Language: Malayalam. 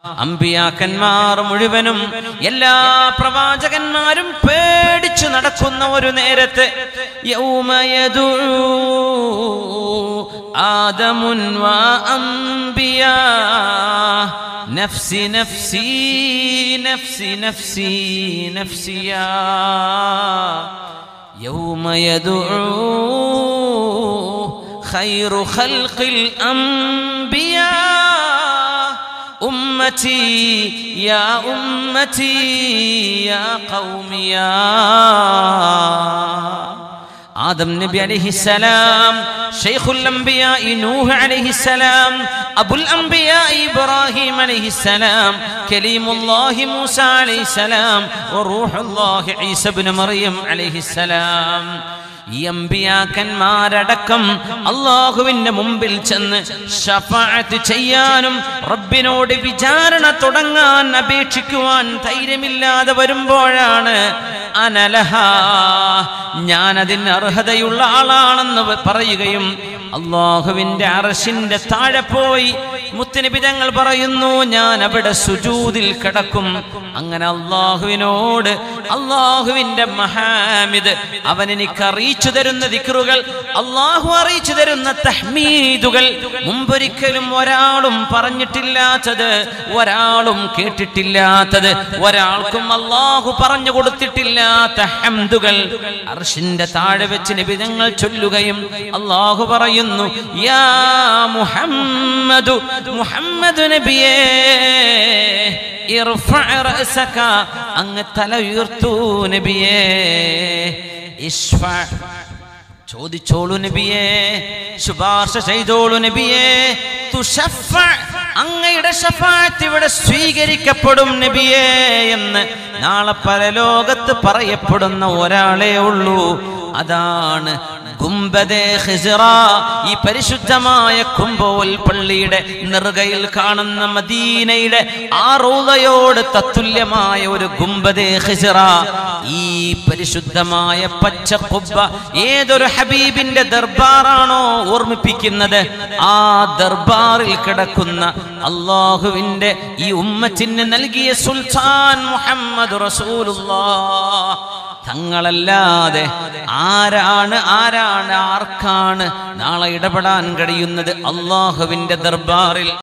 അമ്പിയാക്കന്മാർ മുഴുവനും എല്ലാ പ്രവാചകന്മാരും പേടിച്ചു നടക്കുന്ന ഒരു നേരത്ത് യൗമയദൂ ആദമുൻ വാ അംബിയാ നഫ്സി നഫ്സി നഫ്സി നഫ്സി നഫ്സിയാ يوم يدعو خير خلق الأنبياء أمتي يا أمتي يا قوم يا ആദം നബി അലൈഹിസ്സലാം ഷെയ്ഖുൽ അംബിയ നൂഹ് അലൈഹിസ്സലാം അബുൽ അംബിയ ഇബ്രാഹിം അലൈഹിസ്സലാം കലീമുല്ലാഹി മൂസ അലൈഹിസ്സലാം വറൂഹുല്ലാഹി ഈസ ഇബ്നു മറിയം അലൈഹിസ്സലാം ഈ അമ്പിയാക്കന്മാരടക്കം അള്ളാഹുവിന്റെ മുമ്പിൽ ചെന്ന് ഷഫാഅത്ത് ചെയ്യാനും റബ്ബിനോട് വിചാരണ തുടങ്ങാൻ അപേക്ഷിക്കുവാൻ ധൈര്യമില്ലാതെ വരുമ്പോഴാണ് അനലഹ ഞാൻ അതിന് അർഹതയുള്ള ആളാണെന്ന് പറയുകയും അള്ളാഹുവിന്റെ അറശിന്റെ താഴെ പോയി മുത്തനബി തങ്ങൾ പറയുന്നു ഞാൻ അവിടെ സുജൂതിൽ കിടക്കും അങ്ങനെ അള്ളാഹുവിനോട് അള്ളാഹുവിന്റെ മഹാമിദ് അവൻ എനിക്ക് അറിയിച്ചു തരുന്ന ദിക്റുകൾ അള്ളാഹു അറിയിച്ചു തരുന്ന തഹ്മീദുകൾ മുമ്പൊരിക്കലും ഒരാളും പറഞ്ഞിട്ടില്ലാത്തത് ഒരാളും കേട്ടിട്ടില്ലാത്തത് ഒരാൾക്കും അള്ളാഹു പറഞ്ഞു കൊടുത്തിട്ടില്ലാത്ത ഹംദുകൾ അർഷിന്റെ താഴെ വെച്ച് നിബിധങ്ങൾ ചൊല്ലുകയും അള്ളാഹു പറയുന്നു യാ മുഹമ്മദു മുഹമ്മദ് നബിയേ ഇർഫഅ റഅസക അങ്ങ് തല ഉയർത്തൂ നബിയേ ഇഷ്ഫ ചോദിച്ചോളൂ നബിയേ ശുപാർശ ചെയ്തോളൂ നബിയേ തുഷഫ അങ്ങയുടെ ഷഫാത്ത് ഇവിടെ സ്വീകരിക്കപ്പെടും നബിയേ എന്ന് നാളെ പരലോകത്ത് പറയപ്പെടുന്ന ഒരാളേ ഉള്ളൂ അതാണ് ഗുംബദേ ഖിസ്റ ഈ പരിശുദ്ധമായ കുംഭോൽ പള്ളിയുടെ നെറുകയിൽ കാണുന്ന മദീനയുടെ ആ റൗളയോട് തത്തുല്യമായ ഒരു ഗുംബദേ ഖിസ്റ ഈ പരിശുദ്ധമായ പച്ച കുബ്ബ ഏതൊരു ഹബീബിന്റെ ദർബാറാണോ ഓർമ്മിപ്പിക്കുന്നത് ആ ദർബാറിൽ കിടക്കുന്ന അള്ളാഹുവിന്റെ ഈ ഉമ്മത്തിന് നൽകിയ സുൽത്താൻ മുഹമ്മദ് റസൂലുള്ളാഹ് തങ്ങളല്ലാതെ ആരാണ് ആരാണ് ആർക്കാണ് നാളെ ഇടപെടാൻ കഴിയുന്നത് അള്ളാഹുവിന്റെ ദർബാറിൽ